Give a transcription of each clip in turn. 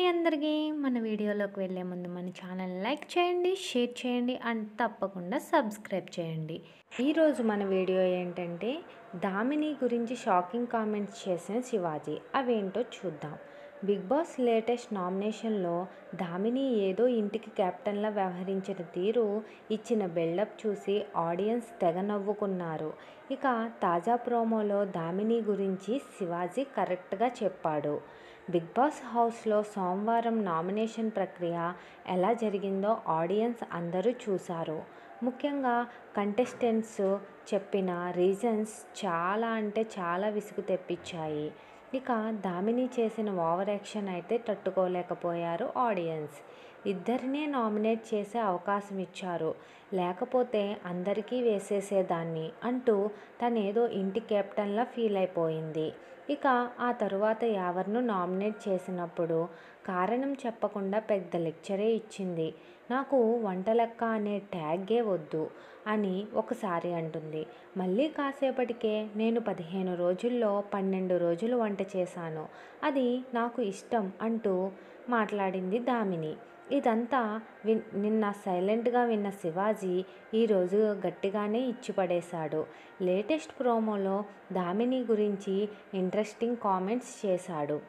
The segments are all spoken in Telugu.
అందరికీ మన వీడియోలోకి వెళ్ళే ముందు మన ఛానల్ లైక్ చేయండి షేర్ చేయండి అండ్ తప్పకుండా సబ్స్క్రైబ్ చేయండి ఈరోజు మన వీడియో ఏంటంటే దామిని గురించి షాకింగ్ కామెంట్స్ చేసిన శివాజీ అవేంటో చూద్దాం బిగ్ బాస్ లేటెస్ట్ నామినేషన్లో దామిని ఏదో ఇంటికి కెప్టెన్లా వ్యవహరించిన తీరు ఇచ్చిన బిల్డప్ చూసి ఆడియన్స్ తెగ నవ్వుకున్నారు ఇక తాజా ప్రోమోలో దామిని గురించి శివాజీ కరెక్ట్గా చెప్పాడు బిగ్ బాస్ హౌస్లో సోమవారం నామినేషన్ ప్రక్రియ ఎలా జరిగిందో ఆడియన్స్ అందరూ చూశారు ముఖ్యంగా కంటెస్టెంట్స్ చెప్పిన రీజన్స్ చాలా అంటే చాలా విసుగు తెప్పించాయి ఇక దామిని చేసిన ఓవర్ యాక్షన్ అయితే తట్టుకోలేకపోయారు ఆడియన్స్ ఇద్దరినే నామినేట్ చేసే అవకాశం ఇచ్చారు లేకపోతే అందరికీ వేసేసేదాన్ని అంటూ తనేదో ఇంటి కెప్టెన్లా ఫీల్ అయిపోయింది ఇక ఆ తరువాత ఎవరిను నామినేట్ చేసినప్పుడు కారణం చెప్పకుండా పెద్ద లెక్చరే ఇచ్చింది నాకు వంటలెక్క అనే ట్యాగే వద్దు అని ఒకసారి అంటుంది మళ్ళీ కాసేపటికే నేను పదిహేను రోజుల్లో పన్నెండు రోజులు వంట చేశాను అది నాకు ఇష్టం అంటూ మాట్లాడింది దామిని ఇదంతా విన్ నిన్న సైలెంట్గా విన్న శివాజీ ఈరోజు గట్టిగానే ఇచ్చిపడేశాడు లేటెస్ట్ ప్రోమోలో దామిని గురించి ఇంట్రెస్టింగ్ కామెంట్స్ చేశాడు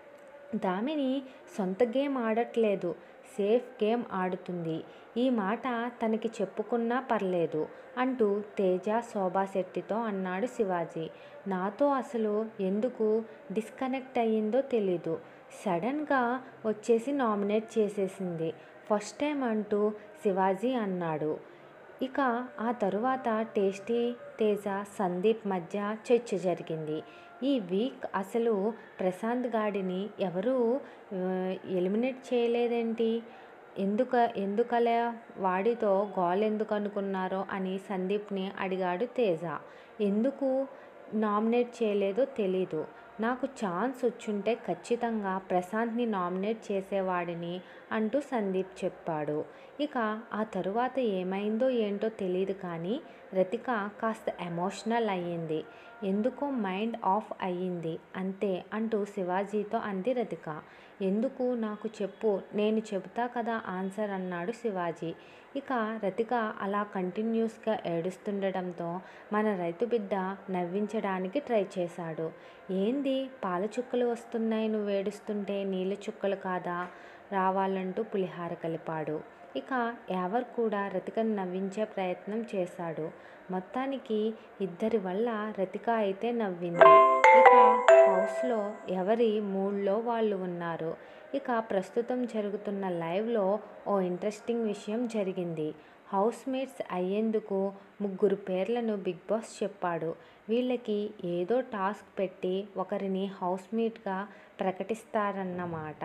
దామిని సొంత గేమ్ ఆడట్లేదు సేఫ్ గేమ్ ఆడుతుంది ఈ మాట తనకి చెప్పుకున్నా పర్లేదు అంటూ తేజ శోభా శెట్టితో అన్నాడు శివాజీ నాతో అసలు ఎందుకు డిస్కనెక్ట్ అయ్యిందో తెలీదు సడన్గా వచ్చేసి నామినేట్ చేసేసింది ఫస్ట్ టైం అంటూ శివాజీ అన్నాడు ఇక ఆ తరువాత టేస్టీ తేజ సందీప్ మధ్య చర్చ జరిగింది ఈ వీక్ అసలు ప్రశాంత్ గాడిని ఎవరు ఎలిమినేట్ చేయలేదేంటి ఎందుక ఎందుకలా వాడితో గోల్ ఎందుకు అనుకున్నారో అని సందీప్ని అడిగాడు తేజ ఎందుకు నామినేట్ చేయలేదో తెలీదు నాకు ఛాన్స్ వచ్చుంటే ఖచ్చితంగా ప్రశాంత్ని నామినేట్ చేసేవాడిని అంటూ సందీప్ చెప్పాడు ఇక ఆ తరువాత ఏమైందో ఏంటో తెలియదు కానీ రతిక కాస్త ఎమోషనల్ అయ్యింది ఎందుకో మైండ్ ఆఫ్ అయ్యింది అంతే అంటూ శివాజీతో అంది రతిక ఎందుకు నాకు చెప్పు నేను చెబుతా కదా ఆన్సర్ అన్నాడు శివాజీ ఇక రతిక అలా కంటిన్యూస్గా ఏడుస్తుండటంతో మన రైతు బిడ్డ నవ్వించడానికి ట్రై చేశాడు ఏంది పాల చుక్కలు వస్తున్నాయి నువ్వు ఏడుస్తుంటే నీళ్ళ చుక్కలు కాదా రావాలంటూ పులిహార కలిపాడు ఇక ఎవర్ కూడా రతికను నవ్వించే ప్రయత్నం చేశాడు మొత్తానికి ఇద్దరి వల్ల రతిక అయితే నవ్వింది ఇక హౌస్లో ఎవరి మూడ్లో వాళ్ళు ఉన్నారు ఇక ప్రస్తుతం జరుగుతున్న లైవ్లో ఓ ఇంట్రెస్టింగ్ విషయం జరిగింది హౌస్ మేట్స్ అయ్యేందుకు ముగ్గురు పేర్లను బిగ్ బాస్ చెప్పాడు వీళ్ళకి ఏదో టాస్క్ పెట్టి ఒకరిని హౌస్ మేట్గా ప్రకటిస్తారన్నమాట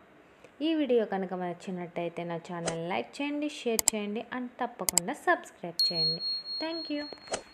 ఈ వీడియో కనుక నచ్చినట్టయితే నా ఛానల్ లైక్ చేయండి షేర్ చేయండి అండ్ తప్పకుండా సబ్స్క్రైబ్ చేయండి థ్యాంక్ యూ